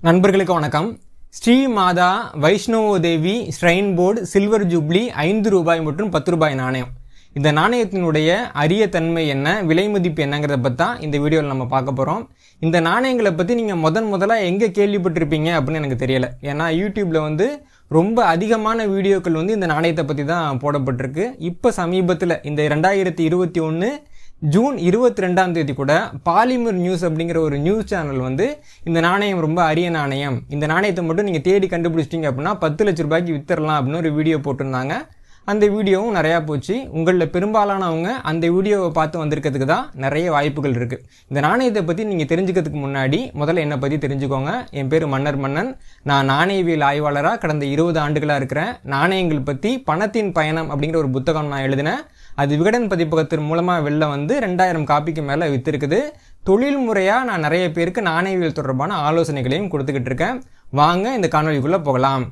நண்பர்களுக்கு வணக்கம் Shri Mata Vaishno Devi shrine board silver jubilee ஐந்து ரூபாய் மற்றும் பத்து ரூபாய் நாணயம் இந்த நாணயத்தினுடைய அரிய தன்மை என்ன விலை மதிப்பு என்னங்கிறத பற்றி தான் இந்த வீடியோவில் நம்ம பார்க்க போகிறோம் இந்த நாணயங்களை பற்றி நீங்கள் முதன் முதலாக எங்கே கேள்விப்பட்டிருப்பீங்க அப்படின்னு எனக்கு தெரியல ஏன்னா யூடியூப்பில் வந்து ரொம்ப அதிகமான வீடியோக்கள் வந்து இந்த நாணயத்தை பற்றி தான் போடப்பட்டிருக்கு இப்போ சமீபத்தில் இந்த ரெண்டாயிரத்தி இருபத்தி ஒன்று ஜூன் இருபத்தி ரெண்டாம் தேதி கூட பாலிமர் நியூஸ் அப்படிங்கிற ஒரு நியூஸ் சேனல் வந்து இந்த நாணயம் ரொம்ப அரிய நாணயம் இந்த நாணயத்தை மட்டும் நீங்கள் தேடி கண்டுபிடிச்சிட்டிங்க அப்படின்னா பத்து லட்ச ரூபாய்க்கு வித்துடலாம் அப்படின்னு ஒரு வீடியோ போட்டிருந்தாங்க அந்த வீடியோவும் நிறையா போச்சு உங்களில் பெரும்பாலானவங்க அந்த வீடியோவை பார்த்து வந்திருக்கிறதுக்கு தான் நிறைய வாய்ப்புகள் இருக்குது இந்த நாணயத்தை பற்றி நீங்கள் தெரிஞ்சுக்கிறதுக்கு முன்னாடி முதல்ல என்னை பற்றி தெரிஞ்சுக்கோங்க என் பேர் மன்னர் மன்னன் நான் நாணயவியல் ஆய்வாளராக கடந்த இருபது ஆண்டுகளாக இருக்கிறேன் நாணயங்கள் பற்றி பணத்தின் பயணம் அப்படிங்கிற ஒரு புத்தகம் நான் எழுதினேன் அது விகடன் பதிப்பகத்தின் மூலமாக வெளில வந்து ரெண்டாயிரம் காப்பிக்கு மேலே விற்றுருக்குது தொழில் முறையாக நான் நிறைய பேருக்கு நாணயவியல் தொடர்பான ஆலோசனைகளையும் கொடுத்துக்கிட்டு இருக்கேன் வாங்க இந்த காணொலிக்குள்ளே போகலாம்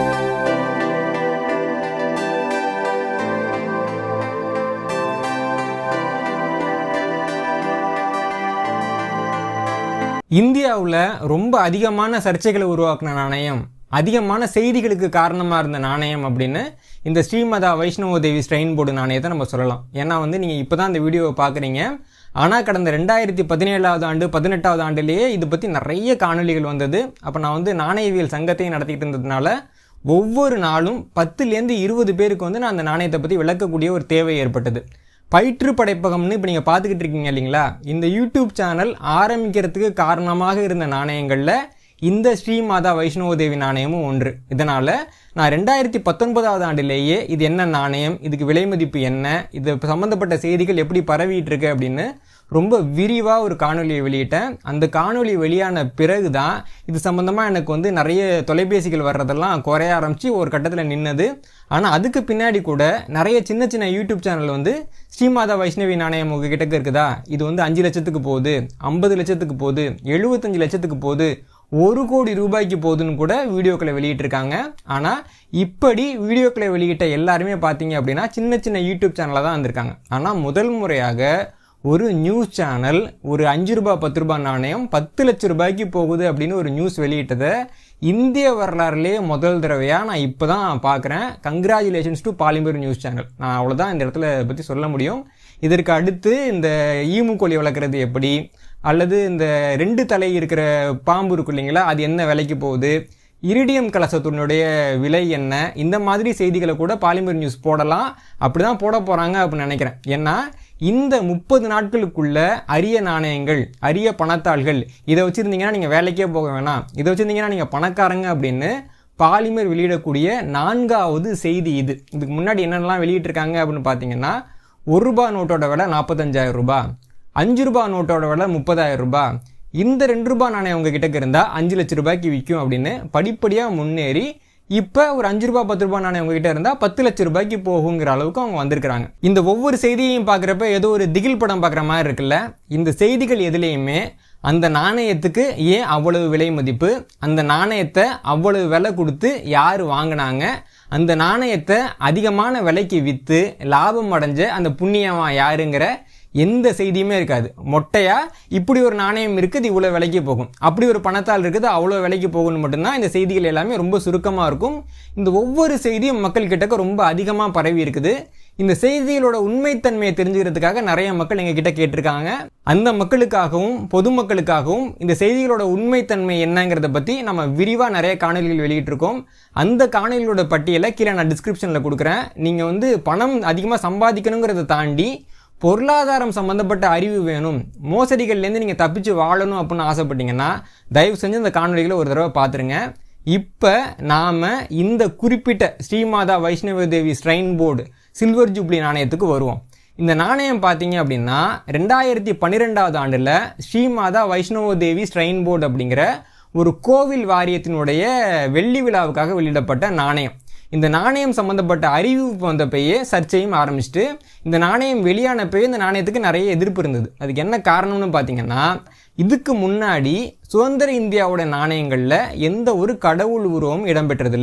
இந்தியாவில் ரொம்ப அதிகமான சர்ச்சைகளை உருவாக்கின நாணயம் அதிகமான செய்திகளுக்கு காரணமாக இருந்த நாணயம் அப்படின்னு இந்த ஸ்ரீமதா வைஷ்ணவ தேவி ஸ்ட்ரெயின் போர்டு நாணயத்தை நம்ம சொல்லலாம் ஏன்னா வந்து நீங்கள் இப்போ தான் இந்த வீடியோவை பார்க்குறீங்க ஆனால் கடந்த ரெண்டாயிரத்தி பதினேழாவது ஆண்டு பதினெட்டாவது ஆண்டுலேயே இது பற்றி நிறைய காணொலிகள் வந்தது அப்போ நான் வந்து நாணயவியல் சங்கத்தையும் நடத்திக்கிட்டு இருந்ததுனால ஒவ்வொரு நாளும் பத்துலேருந்து இருபது பேருக்கு வந்து நான் அந்த நாணயத்தை பற்றி விளக்கக்கூடிய ஒரு தேவை ஏற்பட்டது பயிற்று படைப்பகம்னு இப்போ நீங்கள் பார்த்துக்கிட்டு இருக்கீங்க இல்லைங்களா இந்த யூடியூப் சேனல் ஆரம்பிக்கிறதுக்கு காரணமாக இருந்த நாணயங்களில் இந்த ஸ்ரீமாதா வைஷ்ணவ தேவி நாணயமும் ஒன்று இதனால் நான் ரெண்டாயிரத்தி பத்தொன்பதாவது ஆண்டிலேயே இது என்ன நாணயம் இதுக்கு விலை மதிப்பு என்ன இது சம்மந்தப்பட்ட செய்திகள் எப்படி பரவிட்டு இருக்கு அப்படின்னு ரொம்ப விரிவாக ஒரு காணொலியை வெளியிட்டேன் அந்த காணொலி வெளியான பிறகு தான் இது சம்மந்தமாக எனக்கு வந்து நிறைய தொலைபேசிகள் வர்றதெல்லாம் குறைய ஆரம்பித்து ஒரு கட்டத்தில் நின்னது ஆனால் அதுக்கு பின்னாடி கூட நிறைய சின்ன சின்ன யூடியூப் சேனல் வந்து ஸ்ரீமாதா வைஷ்ணவி நாணயம் உங்ககிட்ட இருக்குதா இது வந்து அஞ்சு லட்சத்துக்கு போகுது ஐம்பது லட்சத்துக்கு போகுது எழுபத்தஞ்சு லட்சத்துக்கு போகுது ஒரு கோடி ரூபாய்க்கு போகுதுன்னு கூட வீடியோக்களை வெளியிட்டிருக்காங்க ஆனால் இப்படி வீடியோக்களை வெளியிட்ட எல்லாருமே பார்த்தீங்க அப்படின்னா சின்ன சின்ன யூடியூப் சேனலில் தான் வந்திருக்காங்க ஆனால் முதல் முறையாக ஒரு நியூஸ் சேனல் ஒரு அஞ்சு ரூபாய் பத்து ரூபாய் நாணயம் பத்து லட்ச ரூபாய்க்கு போகுது அப்படின்னு ஒரு நியூஸ் வெளியிட்டதை இந்திய வரலாறுலேயே முதல் தடவையாக நான் இப்போ தான் பார்க்குறேன் congratulations to Polimer news channel நான் அவ்வளோதான் இந்த இடத்துல பற்றி சொல்ல முடியும் இதற்கு அடுத்து இந்த ஈமு கோழி வளர்க்குறது எப்படி அல்லது இந்த ரெண்டு தலை இருக்கிற பாம்பு இருக்கு இல்லைங்களா அது என்ன விலைக்கு போகுது இரிடியம் கலசத்தினுடைய விலை என்ன இந்த மாதிரி செய்திகளை கூட பாலிமர் நியூஸ் போடலாம் அப்படி தான் போட போகிறாங்க அப்படின்னு நினைக்கிறேன் ஏன்னா இந்த முப்பது நாட்களுக்குள்ள அரிய நாணயங்கள் அரிய பணத்தாள்கள் இதை வச்சுருந்தீங்கன்னா நீங்கள் வேலைக்கே போக வேணாம் இதை வச்சுருந்தீங்கன்னா நீங்கள் பணக்காரங்க அப்படின்னு பாலிமர் வெளியிடக்கூடிய நான்காவது செய்தி இது இதுக்கு முன்னாடி என்னென்னலாம் வெளியிட்டிருக்காங்க அப்படின்னு பார்த்தீங்கன்னா ஒரு ரூபா நோட்டோட விலை நாற்பத்தஞ்சாயிரம் ரூபாய் அஞ்சு ரூபா நோட்டோட விலை முப்பதாயிரம் ரூபாய் இந்த ரெண்டு ரூபாய் நாணயம் உங்ககிட்ட இருந்தால் அஞ்சு லட்ச ரூபாய்க்கு விற்கும் அப்படின்னு படிப்படியாக முன்னேறி இப்போ ஒரு அஞ்சு ரூபாய் பத்து ரூபாய் நாணயம் உங்ககிட்ட இருந்தால் பத்து லட்ச ரூபாய்க்கு போகுங்கிற அளவுக்கு அவங்க வந்திருக்கிறாங்க இந்த ஒவ்வொரு செய்தியையும் பார்க்குறப்ப ஏதோ ஒரு திகில் படம் பார்க்குற மாதிரி இருக்குல்ல இந்த செய்திகள் எதுலேயுமே அந்த நாணயத்துக்கு ஏன் அவ்வளவு விலை மதிப்பு அந்த நாணயத்தை அவ்வளவு விலை கொடுத்து யார் வாங்கினாங்க அந்த நாணயத்தை அதிகமான விலைக்கு விற்று லாபம் அடைஞ்ச அந்த புண்ணியமா யாருங்கிற எந்த செய்தியுமே இருக்காது மொட்டையா இப்படி ஒரு நாணயம் இருக்குது இவ்வளோ விலைக்கு போகும் அப்படி ஒரு பணத்தால் இருக்குது அவ்வளோ விலைக்கு போகும்னு மட்டும்தான் இந்த செய்திகள் எல்லாமே ரொம்ப சுருக்கமாக இருக்கும் இந்த ஒவ்வொரு செய்தியும் மக்கள் கிட்டக்க ரொம்ப அதிகமாக பரவி இருக்குது இந்த செய்திகளோட உண்மைத்தன்மையை தெரிஞ்சுக்கிறதுக்காக நிறைய மக்கள் எங்கள் கிட்ட கேட்டிருக்காங்க அந்த மக்களுக்காகவும் பொதுமக்களுக்காகவும் இந்த செய்திகளோட உண்மைத்தன்மை என்னங்கிறத பற்றி நம்ம விரிவாக நிறைய காணொலிகள் வெளியிட்டிருக்கோம் அந்த காணொலியோட பட்டியலை கீழே நான் டிஸ்கிரிப்ஷனில் கொடுக்குறேன் நீங்கள் வந்து பணம் அதிகமாக சம்பாதிக்கணுங்கிறத தாண்டி பொருளாதாரம் சம்மந்தப்பட்ட அறிவு வேணும் மோசடிகள்லேருந்து நீங்கள் தப்பிச்சு வாழணும் அப்படின்னு ஆசைப்பட்டீங்கன்னா தயவு செஞ்சு இந்த காணொலிகளை ஒரு தடவை பார்த்துருங்க இப்போ நாம் இந்த குறிப்பிட்ட Shri Mata Vaishno Devi shrine board silver jubilee நாணயத்துக்கு வருவோம் இந்த நாணயம் பார்த்தீங்க அப்படின்னா ரெண்டாயிரத்தி பன்னிரெண்டாவது ஆண்டில் ஸ்ரீமாதா வைஷ்ணவ தேவி ஸ்ட்ரைன் போர்டு அப்படிங்கிற ஒரு கோவில் வாரியத்தினுடைய வெள்ளி விழாவுக்காக வெளியிடப்பட்ட நாணயம் இந்த நாணயம் சம்மந்தப்பட்ட அறிவிப்பு வந்தப்பயே சர்ச்சையும் ஆரம்பிச்சுட்டு இந்த நாணயம் வெளியானப்பயே இந்த நாணயத்துக்கு நிறைய எதிர்ப்பு இருந்தது அதுக்கு என்ன காரணம்னு பார்த்தீங்கன்னா இதுக்கு முன்னாடி சுதந்திர இந்தியாவோட நாணயங்களில் எந்த ஒரு கடவுள் உருவமும் இடம்பெற்றதில்லை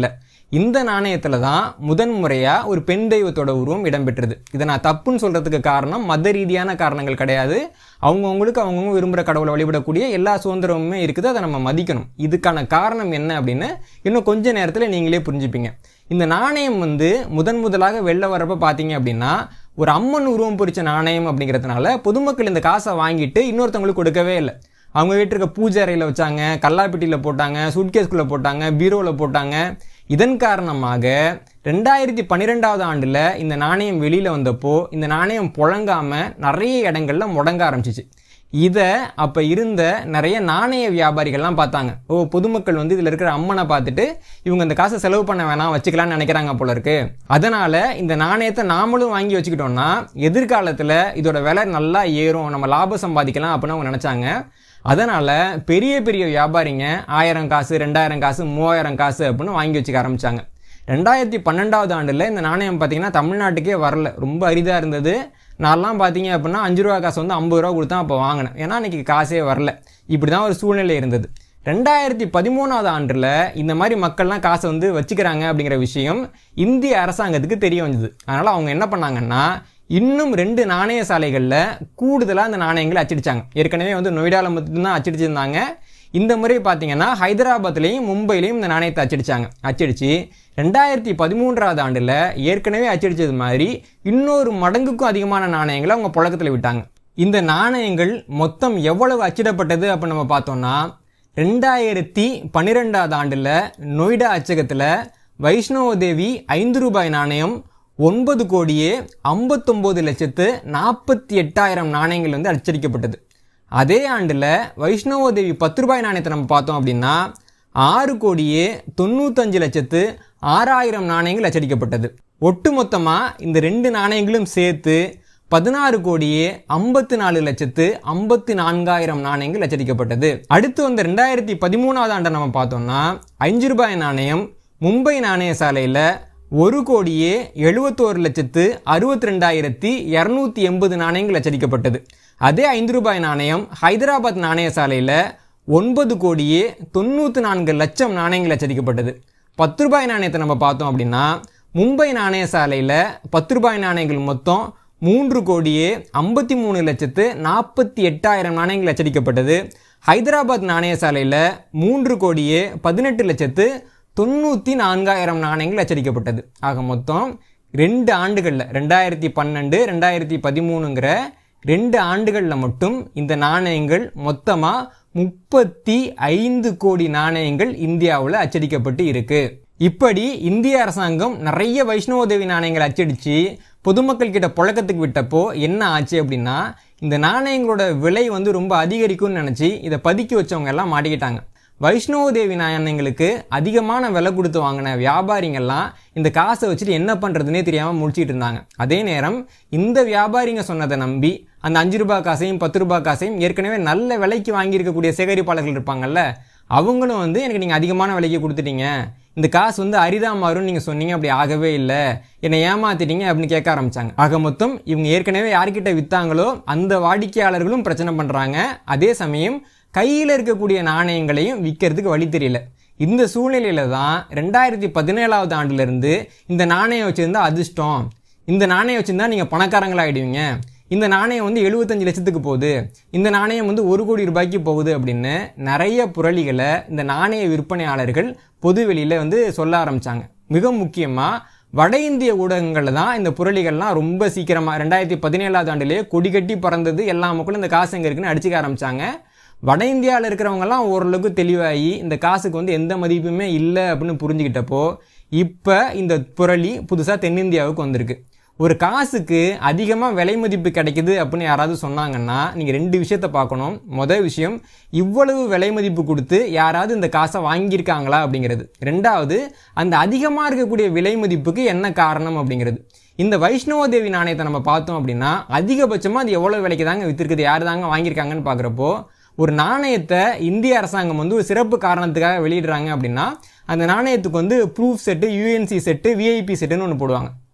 இந்த நாணயத்தில் தான் முதன் முறையாக ஒரு பெண் தெய்வத்தோட உருவம் இடம்பெற்றது இதை நான் தப்புன்னு சொல்கிறதுக்கு காரணம் மத ரீதியான காரணங்கள் கிடையாது அவங்கவுங்களுக்கு அவங்கவுங்க விரும்புகிற கடவுளை வழிபடக்கூடிய எல்லா சுதந்திரமுமே இருக்குது அதை நம்ம மதிக்கணும் இதுக்கான காரணம் என்ன அப்படின்னு இன்னும் கொஞ்ச நேரத்தில் நீங்களே புரிஞ்சுப்பீங்க இந்த நாணயம் வந்து முதன் முதலாக வெளில வரப்ப பார்த்தீங்க அப்படின்னா ஒரு அம்மன் உருவம் பொறிச்ச நாணயம் அப்படிங்கிறதுனால பொதுமக்கள் இந்த காசை வாங்கிட்டு இன்னொருத்தவங்களுக்கு கொடுக்கவே இல்லை அவங்க வீட்டு இருக்க பூஜை அறையில் வச்சாங்க கல்லாப்பெட்டியில் போட்டாங்க சூட்கேஸ்குள்ளே போட்டாங்க பீரோவில் போட்டாங்க இதன் காரணமாக ரெண்டாயிரத்தி பன்னிரெண்டாவது ஆண்டில் இந்த நாணயம் வெளியில் வந்தப்போ இந்த நாணயம் புழங்காமல் நிறைய இடங்கள்ல முடங்க ஆரம்பிச்சிச்சு இதை அப்போ இருந்த நிறைய நாணய வியாபாரிகள்லாம் பார்த்தாங்க ஓ பொதுமக்கள் வந்து இதில் இருக்கிற அம்மனை பார்த்துட்டு இவங்க இந்த காசை செலவு பண்ண வேணாம் வச்சுக்கலாம்னு நினைக்கிறாங்க போல இருக்கு அதனால் இந்த நாணயத்தை நாமளும் வாங்கி வச்சுக்கிட்டோம்னா எதிர்காலத்தில் இதோட விலை நல்லா ஏறும் நம்ம லாபம் சம்பாதிக்கலாம் அப்படின்னு அவங்க நினச்சாங்க அதனால் பெரிய பெரிய வியாபாரிங்க ஆயிரம் காசு ரெண்டாயிரம் காசு மூவாயிரம் காசு அப்படின்னு வாங்கி வச்சுக்க ஆரம்பித்தாங்க ரெண்டாயிரத்தி பன்னெண்டாவது ஆண்டில் இந்த நாணயம் பார்த்தீங்கன்னா தமிழ்நாட்டுக்கே வரல ரொம்ப அரிதாக இருந்தது நான்லாம் பார்த்தீங்க அப்படின்னா அஞ்சு ரூபா காசு வந்து ஐம்பது ரூபா கொடுத்தா அப்போ வாங்கினேன் ஏன்னா அன்றைக்கி காசே வரல இப்படி தான் ஒரு சூழ்நிலை இருந்தது ரெண்டாயிரத்தி பதிமூணாவது ஆண்டில் இந்த மாதிரி மக்கள்லாம் காசை வந்து வச்சுக்கிறாங்க அப்படிங்கிற விஷயம் இந்திய அரசாங்கத்துக்கு தெரிய வந்தது அதனால் அவங்க என்ன பண்ணாங்கன்னா இன்னும் ரெண்டு நாணய சாலைகளில் கூடுதலாக அந்த நாணயங்களை அச்சடிச்சாங்க ஏற்கனவே வந்து நொய்டாவில் மட்டும்தான் அச்சடிச்சிருந்தாங்க இந்த முறை பார்த்தீங்கன்னா ஹைதராபாத்லேயும் மும்பையிலையும் இந்த நாணயத்தை அச்சடிச்சாங்க அச்சடித்து ரெண்டாயிரத்தி பதிமூன்றாவது ஆண்டில் ஏற்கனவே அச்சடித்தது மாதிரி இன்னொரு மடங்குக்கும் அதிகமான நாணயங்களை அவங்க புழக்கத்தில் விட்டாங்க இந்த நாணயங்கள் மொத்தம் எவ்வளவு அச்சிடப்பட்டது அப்படின்னு நம்ம பார்த்தோம்னா ரெண்டாயிரத்தி பன்னிரெண்டாவது ஆண்டில் நொய்டா அச்சகத்தில் வைஷ்ணவ தேவி ஐந்து ரூபாய் நாணயம் ஒன்பது கோடியே ஐம்பத்தொம்போது லட்சத்து நாற்பத்தி எட்டாயிரம் நாணயங்கள் வந்து அச்சடிக்கப்பட்டது அதே ஆண்டில் வைஷ்ணவ தேவி பத்து ரூபாய் நாணயத்தை நம்ம பார்த்தோம் அப்படின்னா ஆறு கோடியே தொண்ணூத்தஞ்சு லட்சத்து ஆறாயிரம் நாணயங்கள் அச்சடிக்கப்பட்டது ஒட்டுமொத்தமாக இந்த ரெண்டு நாணயங்களும் சேர்த்து பதினாறு கோடியே ஐம்பத்தி நாலு லட்சத்து ஐம்பத்தி நான்காயிரம் நாணயங்கள் அச்சடிக்கப்பட்டது அடுத்து வந்த ரெண்டாயிரத்தி பதிமூணாவது ஆண்டை நம்ம பார்த்தோம்னா அஞ்சு ரூபாய் நாணயம் மும்பை நாணய சாலையில் ஒரு கோடியே எழுபத்தோரு லட்சத்து அறுபத்தி ரெண்டாயிரத்தி இரநூத்தி எண்பது நாணயங்கள் அச்சடிக்கப்பட்டது அதே ஐந்து ரூபாய் நாணயம் ஹைதராபாத் நாணய சாலையில் ஒன்பது கோடியே தொண்ணூற்றி நான்கு லட்சம் நாணயங்கள் அச்சடிக்கப்பட்டது பத்து ரூபாய் நாணயத்தை நம்ம பார்த்தோம் அப்படின்னா மும்பை நாணய சாலையில் பத்து ரூபாய் நாணயங்கள் மொத்தம் மூன்று கோடியே ஐம்பத்தி மூணு லட்சத்து நாற்பத்தி எட்டாயிரம் நாணயங்கள் அச்சடிக்கப்பட்டது ஹைதராபாத் நாணய சாலையில் மூன்று கோடியே பதினெட்டு லட்சத்து தொண்ணூற்றி நான்காயிரம் நாணயங்கள் அச்சடிக்கப்பட்டது ஆக மொத்தம் ரெண்டு ஆண்டுகளில் ரெண்டாயிரத்தி பன்னெண்டு ரெண்டாயிரத்தி பதிமூணுங்கிற ரெண்டு ஆண்டுகளில் மட்டும் இந்த நாணயங்கள் மொத்தமாக முப்பத்தி ஐந்து கோடி நாணயங்கள் இந்தியாவில் அச்சடிக்கப்பட்டு இருக்கு இப்படி இந்திய அரசாங்கம் நிறைய வைஷ்ணவ தேவி நாணயங்கள் அச்சடித்து பொதுமக்கள் கிட்ட புழக்கத்துக்கு விட்டப்போ என்ன ஆச்சு அப்படின்னா இந்த நாணயங்களோட விலை வந்து ரொம்ப அதிகரிக்கும்னு நினச்சி இதை பதுக்கி வச்சவங்க எல்லாம் மாட்டிக்கிட்டாங்க வைஷ்ணவ தேவி நாணயங்களுக்கு அதிகமான விலை கொடுத்து வாங்கின வியாபாரிங்கெல்லாம் இந்த காசை வச்சுட்டு என்ன பண்ணுறதுனே தெரியாமல் முடிச்சிட்டு இருந்தாங்க அதே நேரம் இந்த வியாபாரிங்க சொன்னதை நம்பி அந்த அஞ்சு ரூபாய் காசையும் பத்து ரூபாய் காசையும் ஏற்கனவே நல்ல விலைக்கு வாங்கியிருக்கக்கூடிய சேகரிப்பாளர்கள் இருப்பாங்கல்ல அவங்களும் வந்து எனக்கு நீங்கள் அதிகமான விலைக்கு கொடுத்துட்டீங்க இந்த காசு வந்து அரிதா மாறும்னு நீங்கள் சொன்னீங்க அப்படி ஆகவே இல்லை என்னை ஏமாத்திட்டீங்க அப்படின்னு கேட்க ஆரம்பிச்சாங்க ஆக மொத்தம் இவங்க ஏற்கனவே யார்கிட்ட விற்றாங்களோ அந்த வாடிக்கையாளர்களும் பிரச்சனை பண்ணுறாங்க அதே சமயம் கையில் இருக்கக்கூடிய நாணயங்களையும் விற்கிறதுக்கு வழி தெரியல இந்த சூழ்நிலையில தான் ரெண்டாயிரத்தி பதினேழாவது ஆண்டுலேருந்து இந்த நாணயம் வச்சுருந்தா அதிர்ஷ்டம் இந்த நாணயம் வச்சுருந்தா நீங்கள் பணக்காரங்களாகிடுவீங்க இந்த நாணயம் வந்து எழுபத்தஞ்சு லட்சத்துக்கு போகுது இந்த நாணயம் வந்து ஒரு கோடி ரூபாய்க்கு போகுது அப்படின்னு நிறைய புரளிகளை இந்த நாணய விற்பனையாளர்கள் பொது வெளியில் வந்து சொல்ல ஆரம்பித்தாங்க மிக முக்கியமாக வட இந்திய ஊடகங்களில் தான் இந்த புரளிகள்லாம் ரொம்ப சீக்கிரமாக ரெண்டாயிரத்தி பதினேழாவது ஆண்டுலேயே கொடி கட்டி பறந்தது எல்லா மக்களும் இந்த காசு எங்கே இருக்குன்னு அடிச்சுக்க ஆரம்பித்தாங்க வட இந்தியாவில் இருக்கிறவங்கலாம் ஓரளவுக்கு தெளிவாகி இந்த காசுக்கு வந்து எந்த மதிப்புமே இல்லை அப்படின்னு புரிஞ்சுக்கிட்டப்போ இப்போ இந்த புரளி புதுசாக தென்னிந்தியாவுக்கு வந்திருக்கு ஒரு காசுக்கு அதிகமாக விலை மதிப்பு கிடைக்குது அப்படின்னு யாராவது சொன்னாங்கன்னா நீங்கள் ரெண்டு விஷயத்த பார்க்கணும் மொதல் விஷயம் இவ்வளவு விலை மதிப்பு கொடுத்து யாராவது இந்த காசை வாங்கியிருக்காங்களா அப்படிங்கிறது ரெண்டாவது அந்த அதிகமாக இருக்கக்கூடிய விலை மதிப்புக்கு என்ன காரணம் அப்படிங்கிறது இந்த வைஷ்ணவ தேவி நாணயத்தை நம்ம பார்த்தோம் அப்படின்னா அதிகபட்சமாக அது எவ்வளோ விலைக்கு தாங்க வித்திருக்குது யார் தாங்க வாங்கியிருக்காங்கன்னு பார்க்குறப்போ ஒரு நாணயத்தை இந்திய அரசாங்கம் வந்து ஒரு சிறப்பு காரணத்துக்காக வெளியிடுறாங்க அப்படின்னா அந்த நாணயத்துக்கு வந்து proof set UNC set VIP செட்டுன்னு ஒன்று போடுவாங்க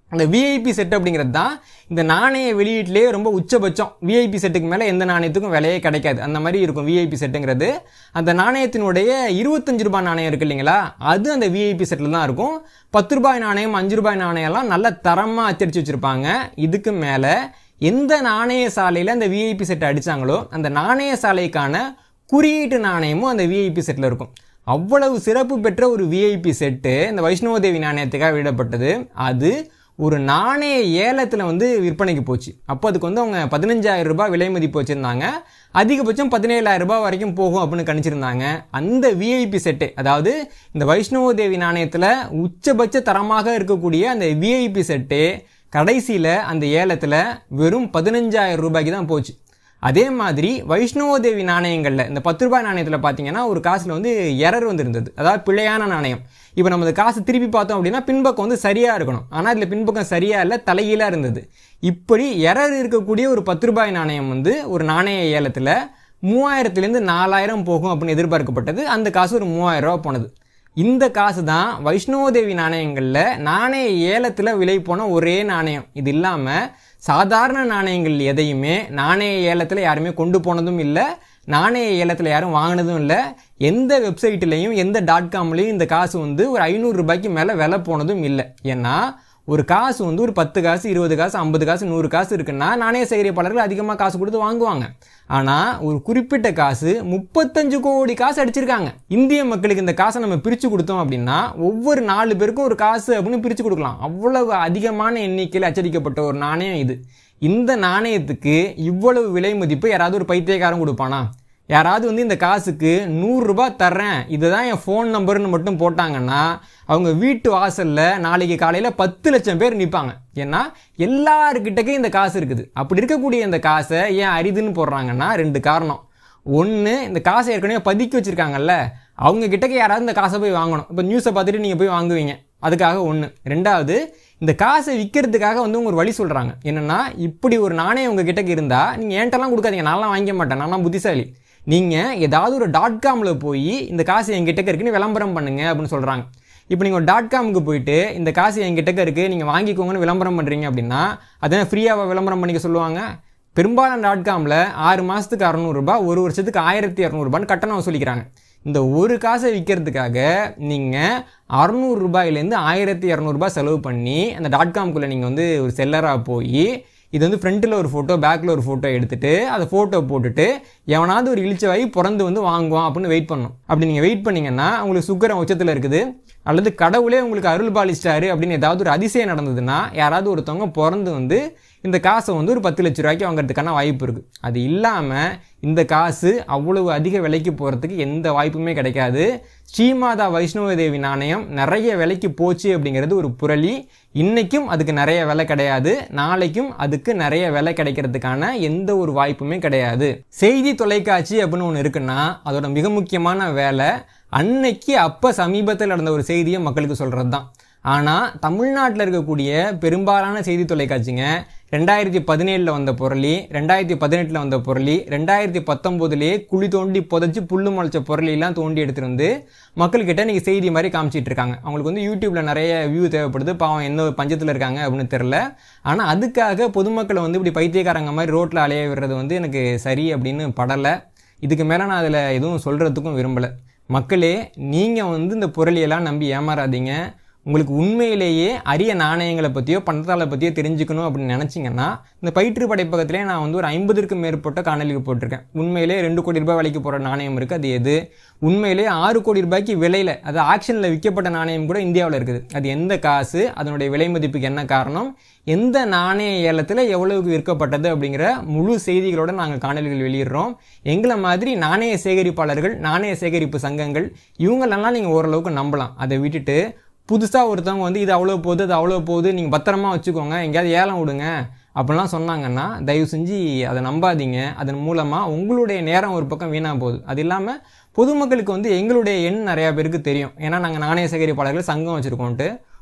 அந்த விஐபி செட் அப்படிங்கிறது தான் இந்த நாணய வெளியீட்டிலேயே ரொம்ப உச்சபட்சம் விஐபி செட்டுக்கு மேலே எந்த நாணயத்துக்கும் விலையே கிடைக்காது அந்த மாதிரி இருக்கும் விஐபி செட்டுங்கிறது அந்த நாணயத்தினுடைய இருபத்தஞ்சு ரூபாய் நாணயம் இருக்கு இல்லைங்களா அது அந்த விஐபி செட்டில் தான் இருக்கும் பத்து ரூபாய் நாணயம் அஞ்சு ரூபாய் நாணயம்லாம் நல்ல தரமாக அச்சடிச்சு வச்சுருப்பாங்க இதுக்கு மேலே எந்த நாணய சாலையில் அந்த விஐபி செட் அடித்தாங்களோ அந்த நாணய சாலைக்கான குறியீட்டு நாணயமும் அந்த விஐபி செட்டில் இருக்கும் அவ்வளவு சிறப்பு பெற்ற ஒரு விஐபி செட்டு இந்த வைஷ்ணவதேவி நாணயத்துக்காக விடப்பட்டது அது ஒரு நாணய ஏலத்தில் வந்து விற்பனைக்கு போச்சு அப்போ அதுக்கு வந்து அவங்க பதினஞ்சாயிரம் ரூபாய் விலை மதிப்பு வச்சுருந்தாங்க அதிகபட்சம் பதினேழாயிரம் ரூபாய் வரைக்கும் போகும் அப்படின்னு கணிச்சிருந்தாங்க அந்த விஐபி செட்டு அதாவது இந்த வைஷ்ணவ தேவி நாணயத்தில் உச்சபட்ச தரமாக இருக்கக்கூடிய அந்த விஐபி செட்டு கடைசியில் அந்த ஏலத்தில் வெறும் பதினஞ்சாயிரம் ரூபாய்க்கு தான் போச்சு அதே மாதிரி வைஷ்ணவ தேவி நாணயங்களில் இந்த பத்து ரூபாய் நாணயத்தில் பார்த்தீங்கன்னா ஒரு காசில் வந்து எரர் வந்திருந்தது அதாவது பிழையான நாணயம் இப்போ நம்ம அந்த காசு திருப்பி பார்த்தோம் அப்படின்னா பின்பக்கம் வந்து சரியாக இருக்கணும் ஆனால் இதில் பின்பக்கம் சரியாக இல்லை தலைகீழாக இருந்தது இப்படி எரர் இருக்கக்கூடிய ஒரு பத்து ரூபாய் நாணயம் வந்து ஒரு நாணய ஏலத்தில் மூவாயிரத்துலேருந்து நாலாயிரம் போகும் அப்படின்னு எதிர்பார்க்கப்பட்டது அந்த காசு ஒரு மூவாயிரம் ரூபா போனது இந்த காசு தான் வைஷ்ணவதேவி நாணயங்களில் நாணய ஏலத்தில் விலை போன ஒரே நாணயம் இது இல்லாமல் சாதாரண நாணயங்கள் எதையுமே நாணய ஏலத்தில் யாருமே கொண்டு போனதும் இல்லை நாணய ஏலத்தில் யாரும் வாங்கினதும் இல்லை எந்த வெப்சைட்லேயும் எந்த டாட் காம்லேயும் இந்த காசு வந்து ஒரு ஐநூறு ரூபாய்க்கு மேலே விலை போனதும் இல்லை ஏன்னா ஒரு காசு வந்து ஒரு பத்து காசு இருபது காசு ஐம்பது காசு நூறு காசு இருக்குன்னா நாணய சேகரிப்பாளர்கள் அதிகமாக காசு கொடுத்து வாங்குவாங்க ஆனால் ஒரு குறிப்பிட்ட காசு முப்பத்தஞ்சு கோடி காசு அடிச்சிருக்காங்க இந்திய மக்களுக்கு இந்த காசை நம்ம பிரித்து கொடுத்தோம் அப்படின்னா ஒவ்வொரு நாலு பேருக்கும் ஒரு காசு அப்படின்னு பிரித்து கொடுக்கலாம் அவ்வளவு அதிகமான எண்ணிக்கையில் அச்சடிக்கப்பட்ட ஒரு நாணயம் இது இந்த நாணயத்துக்கு இவ்வளவு விலை மதிப்பு யாராவது ஒரு பைத்தியக்காரன் கொடுப்பானா யாராவது வந்து இந்த காசுக்கு நூறுரூபா தர்றேன் இதுதான் என் ஃபோன் நம்பர்னு மட்டும் போட்டாங்கன்னா அவங்க வீட்டு வாசலில் நாளைக்கு காலையில் பத்து லட்சம் பேர் நிற்பாங்க ஏன்னா எல்லாருக்கிட்டக்கே இந்த காசு இருக்குது அப்படி இருக்கக்கூடிய இந்த காசை ஏன் அரிதுன்னு போடுறாங்கன்னா ரெண்டு காரணம் ஒன்று இந்த காசை ஏற்கனவே பதுக்கி வச்சுருக்காங்கல்ல அவங்க கிட்டக்க யாராவது இந்த காசை போய் வாங்கணும் இப்போ நியூஸை பார்த்துட்டு நீங்கள் போய் வாங்குவீங்க அதுக்காக ஒன்று ரெண்டாவது இந்த காசை விற்கிறதுக்காக வந்து உங்க ஒரு வழி சொல்கிறாங்க என்னென்னா இப்படி ஒரு நாணயம் உங்கள் கிட்டக்க இருந்தால் நீங்கள் ஏன்ட்டெல்லாம் கொடுக்காதீங்க நான்லாம் வாங்கிக்க மாட்டேன் நான்லாம் புத்திசாலி நீங்கள் ஏதாவது ஒரு டாட் காமில் போய் இந்த காசு என்கிட்ட இருக்குன்னு விளம்பரம் பண்ணுங்க அப்படின்னு சொல்கிறாங்க இப்போ நீங்கள் ஒரு டாட் காமுக்கு போயிட்டு இந்த காசு என்கிட்ட இருக்குது நீங்கள் வாங்கிக்கோங்கன்னு விளம்பரம் பண்ணுறீங்க அப்படின்னா அதை ஃப்ரீயாக விளம்பரம் பண்ணிக்க சொல்லுவாங்க பெரும்பாலான டாட் காமில் ஆறு மாதத்துக்கு அறநூறுபா ஒரு வருஷத்துக்கு ஆயிரத்தி இரநூறுபான்னு கட்டணம் வசூலிக்கிறாங்க இந்த ஒரு காசை விற்கிறதுக்காக நீங்கள் அறநூறு ரூபாயிலேருந்து ஆயிரத்தி இரநூறுபா செலவு பண்ணி அந்த டாட் காம்குள்ளே நீங்கள் வந்து ஒரு செல்லராக போய் இது வந்து ஃப்ரண்ட்டில் ஒரு ஃபோட்டோ பேக்கில் ஒரு ஃபோட்டோ எடுத்துட்டு அதை ஃபோட்டோ போட்டுட்டு எவனாவது ஒரு இழிச்சவாய் பிறந்து வந்து வாங்குவான் அப்படின்னு வெயிட் பண்ணணும் அப்படி நீங்கள் வெயிட் பண்ணீங்கன்னா உங்களுக்கு சுக்கரம் உச்சத்தில் இருக்குது அல்லது கடவுளே உங்களுக்கு அருள் பாலிச்சிட்டாரு அப்படின்னு ஏதாவது ஒரு அதிசயம் நடந்ததுன்னா யாராவது ஒருத்தவங்க பிறந்து வந்து இந்த காசை வந்து ஒரு பத்து லட்ச ரூபாய்க்கு வாங்குறதுக்கான வாய்ப்பு இருக்குது அது இல்லாமல் இந்த காசு அவ்வளவு அதிக விலைக்கு போகிறதுக்கு எந்த வாய்ப்புமே கிடைக்காது ஸ்ரீமாதா வைஷ்ணவ தேவி நாணயம் நிறைய விலைக்கு போச்சு அப்படிங்கிறது ஒரு புரளி இன்னைக்கும் அதுக்கு நிறைய விலை கிடையாது நாளைக்கும் அதுக்கு நிறைய விலை கிடைக்கிறதுக்கான எந்த ஒரு வாய்ப்புமே கிடையாது செய்தி தொலைக்காட்சி அப்படின்னு ஒன்று இருக்குன்னா அதோட மிக முக்கியமான வேலை அன்னைக்கு அப்போ சமீபத்தில் நடந்த ஒரு செய்தியை மக்களுக்கு சொல்கிறது தான் ஆனால் தமிழ்நாட்டில் இருக்கக்கூடிய பெரும்பாலான செய்தி தொலைக்காட்சிங்க ரெண்டாயிரத்தி பதினேழில் வந்த பொருளி ரெண்டாயிரத்தி பதினெட்டில் வந்த பொருளி ரெண்டாயிரத்தி பத்தொம்போதுலேயே குழி தோண்டி புதைச்சி புல்லு முளைச்ச பொருளையெல்லாம் தோண்டி எடுத்துகிட்டு வந்து மக்கள்கிட்ட இன்றைக்கி செய்தி மாதிரி காமிச்சிட்டு இருக்காங்க அவங்களுக்கு வந்து யூடியூப்பில் நிறைய வியூ தேவைப்படுது பாவம் என்ன பஞ்சத்தில் இருக்காங்க அப்படின்னு தெரில ஆனால் அதுக்காக பொதுமக்களை வந்து இப்படி பைத்தியக்காரங்க மாதிரி ரோட்டில் அலைய விடுறது வந்து எனக்கு சரி அப்படின்னு படலை இதுக்கு மேலே நான் அதில் எதுவும் சொல்கிறதுக்கும் விரும்பலை மக்களே நீங்கள் வந்து இந்த பொருளியெல்லாம் நம்பி ஏமாறாதீங்க உங்களுக்கு உண்மையிலேயே அரிய நாணயங்களை பற்றியோ பணத்தாளை பற்றியோ தெரிஞ்சுக்கணும் அப்படின்னு நினச்சிங்கன்னா இந்த பயிற்று படைப்பகத்திலே நான் வந்து ஒரு ஐம்பதுக்கும் மேற்பட்ட காணொலிக்கு போட்டிருக்கேன் உண்மையிலே ரெண்டு கோடி ரூபாய் விலைக்கு போகிற நாணயம் இருக்குது அது எது உண்மையிலே ஆறு கோடி ரூபாய்க்கு விலையில் அது ஆக்ஷனில் விற்கப்பட்ட நாணயம் கூட இந்தியாவில் இருக்குது அது எந்த காசு அதனுடைய விலை மதிப்புக்கு என்ன காரணம் எந்த நாணய ஏலத்தில் எவ்வளவுக்கு விற்கப்பட்டது அப்படிங்கிற முழு செய்திகளோட நாங்கள் காணொலிகள் வெளியிடுறோம் எங்களை மாதிரி நாணய சேகரிப்பாளர்கள் நாணய சேகரிப்பு சங்கங்கள் இவங்களெல்லாம் நீங்கள் ஓரளவுக்கு நம்பலாம் அதை விட்டுட்டு புதுசாக ஒருத்தவங்க வந்து இது அவ்வளோ போகுது அது அவ்வளோ போகுது நீங்கள் பத்திரமா வச்சுக்கோங்க எங்கேயாவது ஏலம் விடுங்க அப்படிலாம் சொன்னாங்கன்னா தயவு செஞ்சு அதை நம்பாதீங்க அதன் மூலமாக உங்களுடைய நேரம் ஒரு பக்கம் வீணாக போகுது அது இல்லாமல் பொதுமக்களுக்கு வந்து எங்களுடைய எண் நிறையா பேருக்கு தெரியும் ஏன்னா நாங்கள் நாணய சேகரிப்பாளர்கள் சங்கம் வச்சுருக்கோன்ட்டு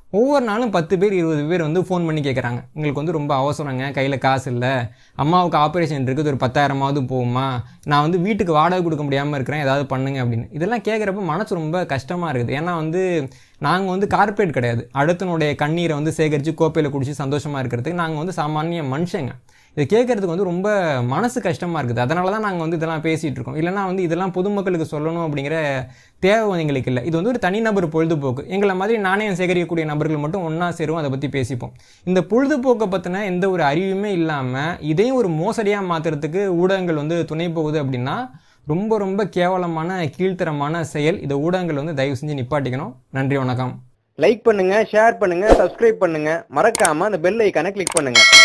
ஒவ்வொரு நாளும் பத்து பேர் இருபது பேர் வந்து ஃபோன் பண்ணி கேட்குறாங்க எங்களுக்கு வந்து ரொம்ப அவசரங்க கையில் காசு இல்லை அம்மாவுக்கு ஆப்ரேஷன் இருக்குது ஒரு பத்தாயிரமாவது போகுமா நான் வந்து வீட்டுக்கு வாடகை கொடுக்க முடியாமல் இருக்கிறேன் ஏதாவது பண்ணுங்க அப்படின்னு இதெல்லாம் கேட்குறப்ப மனசு ரொம்ப கஷ்டமாக இருக்குது ஏன்னா வந்து நாங்கள் வந்து கார்ப்பரேட் கிடையாது அடுத்தனுடைய கண்ணீரை வந்து சேகரித்து கோப்பையில் குடிச்சு சந்தோஷமாக இருக்கிறதுக்கு நாங்கள் வந்து சாமானிய மனுஷங்க இதை கேட்குறதுக்கு வந்து ரொம்ப மனசு கஷ்டமாக இருக்குது அதனால தான் நாங்கள் வந்து இதெல்லாம் பேசிகிட்டு இருக்கோம் இல்லைனா வந்து இதெல்லாம் பொதுமக்களுக்கு சொல்லணும் அப்படிங்கிற தேவை வந்து எங்களுக்கு இல்லை இது வந்து ஒரு தனிநபர் பொழுதுபோக்கு எங்களை மாதிரி நாணயம் சேகரிக்கக்கூடிய நபர்கள் மட்டும் ஒன்றா சேருவோம் அதை பற்றி பேசிப்போம் இந்த பொழுதுபோக்கை பற்றின எந்த ஒரு அறிவுமே இல்லாமல் இதையும் ஒரு மோசடியாக மாற்றுறதுக்கு ஊடகங்கள் வந்து துணை போகுது அப்படின்னா ரொம்ப ரொம்ப கேவலமான கீழ்த்தரமான செயல் இதை ஊடகங்கள் வந்து தயவு செஞ்சு நிப்பாட்டிக்கணும் நன்றி வணக்கம் லைக் பண்ணுங்க ஷேர் பண்ணுங்க சப்ஸ்கிரைப் பண்ணுங்க மறக்காம அந்த பெல் ஐக்கானை கிளிக் பண்ணுங்க